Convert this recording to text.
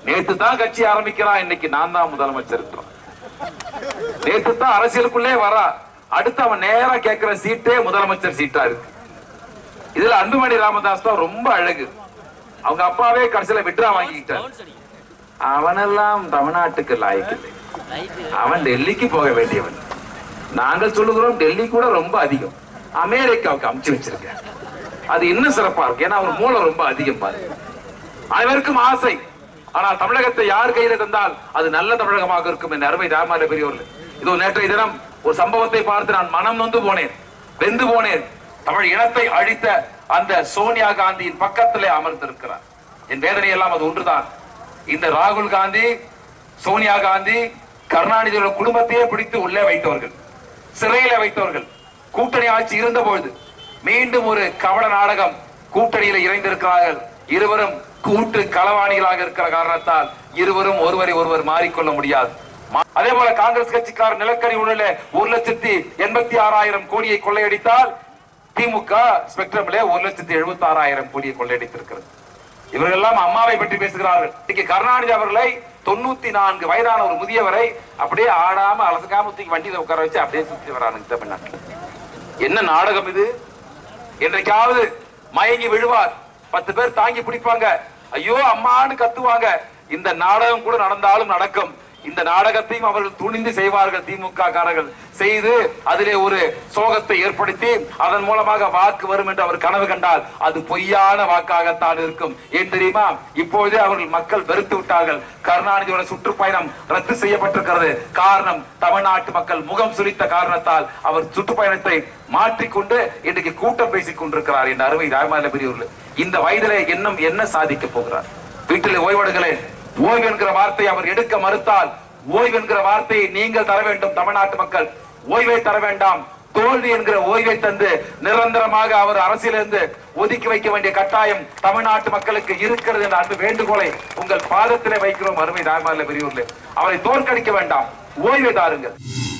நேத்து தான் கட்சி ஆரம்பிக்கிறான் இன்னைக்கு நான் தான் முதலமைச்சர் நேத்து தான் அரசியலுக்குள்ளே வரா அடுத்து அவன் நேரா கேட்கிற சீட்டே முதலமைச்சர் சீட்டா இருக்கு இதுல அன்புமணி ராமதாஸ் தான் ரொம்ப அழகு அவங்க அப்பாவே கடைசியில விட்ரா வாங்கிக்கிட்டார் அவனெல்லாம் தமிழ்நாட்டுக்கு லாயக்கில்லை அவன் டெல்லிக்கு போக வேண்டியவன் நாங்கள் சொல்லுகிறோம் டெல்லி கூட ரொம்ப அதிகம் அமெரிக்காவுக்கு அமுச்சு வச்சிருக்கேன் அது இன்னும் சிறப்பா இருக்கு ஏன்னா அவர் மூலம் ரொம்ப அதிகம் பாருங்க அனைவருக்கும் ஆசை ஆனால் தமிழகத்தை யார் கையில தந்தால் அது நல்ல தமிழகமாக இருக்கும் என் அருமை ராமால பெரியவர்கள் இதோ நேற்றைய தினம் ஒரு சம்பவத்தை பார்த்து நான் மனம் நொந்து போனேன் வெந்து போனேன் தமிழ் இனத்தை அழித்த அந்த சோனியா காந்தியின் பக்கத்திலே அமர்ந்திருக்கிறார் என் வேதனை எல்லாம் அது ஒன்றுதான் இந்த ராகுல் காந்தி சோனியா காந்தி கருணாநிதியோட குடும்பத்தையே பிடித்து உள்ளே வைத்தவர்கள் சிறையில வைத்தவர்கள் கூட்டணி ஆட்சி இருந்த பொழுது மீண்டும் ஒரு கவல நாடகம் கூட்டணியில இணைந்திருக்கிறார்கள் இருவரும் கூட்டு களவாணிகளாக இருக்கிற காரணத்தால் இருவரும் ஒருவரை ஒருவர் மாறிக்கொள்ள முடியாது மா- அதே போல காங்கிரஸ் கட்சிக்காரர் நிலக்கரி ஊழல ஒரு லட்சத்தி எண்பத்தி ஆறாயிரம் கோடியை கொள்ளையடித்தால் திமுக ஸ்பெக்ட்ரம்ல ஒரு லட்சத்தி எழுபத்தி ஆறாயிரம் கோடியை கொள்ளையடித்திருக்கிறது இவர்கள் எல்லாம் அம்மாவை பற்றி பேசுகிறார்கள் இன்னைக்கு கருணாநிதி அவர்களை தொண்ணூத்தி நான்கு வயதான ஒரு முதியவரை அப்படியே ஆடாம அலசுக்காம தூக்கி வண்டியில உட்கார வச்சு அப்படியே சுத்தி வரானுங்க தமிழ்நாட்டில் என்ன நாடகம் இது என்றைக்காவது மயங்கி விழுவார் பத்து பேர் தாங்கி பிடிப்பாங்க ஐயோ அம்மான்னு கத்துவாங்க இந்த நாடகம் கூட நடந்தாலும் நடக்கும் இந்த நாடகத்தையும் அவர்கள் துணிந்து செய்வார்கள் திமுக காரர்கள் செய்து அதிலே ஒரு சோகத்தை ஏற்படுத்தி அதன் மூலமாக வாக்கு வரும் என்று அவர் கனவு கண்டால் அது பொய்யான வாக்காகத்தான் இருக்கும் ஏன் தெரியுமா இப்பொழுதே அவர்கள் மக்கள் வெறுத்து விட்டார்கள் கருணாநிதியோட சுற்றுப்பயணம் ரத்து செய்யப்பட்டிருக்கிறது காரணம் தமிழ்நாட்டு மக்கள் முகம் சுளித்த காரணத்தால் அவர் சுற்றுப்பயணத்தை மாற்றிக்கொண்டு இன்றைக்கு கூட்டம் பேசிக் கொண்டிருக்கிறார் என் அருமை ராமால பெரியவர்கள் இந்த வயதிலே இன்னும் என்ன சாதிக்க போகிறார் வீட்டிலே ஓய்வெடுங்களேன் ஓய்வு என்கிற வார்த்தை அவர் எடுக்க மறுத்தால் ஓய்வு என்கிற வார்த்தையை நீங்கள் தர வேண்டும் தமிழ்நாட்டு மக்கள் ஓய்வை தர வேண்டாம் தோல்வி என்கிற ஓய்வை தந்து நிரந்தரமாக அவர் அரசியலிருந்து ஒதுக்கி வைக்க வேண்டிய கட்டாயம் தமிழ்நாட்டு மக்களுக்கு இருக்கிறது என்ற அன்பு வேண்டுகோளை உங்கள் பாதத்திலே வைக்கிறோம் அருமை ராமால பெரியவர்களே அவரை தோற்கடிக்க வேண்டாம் ஓய்வை தாருங்கள்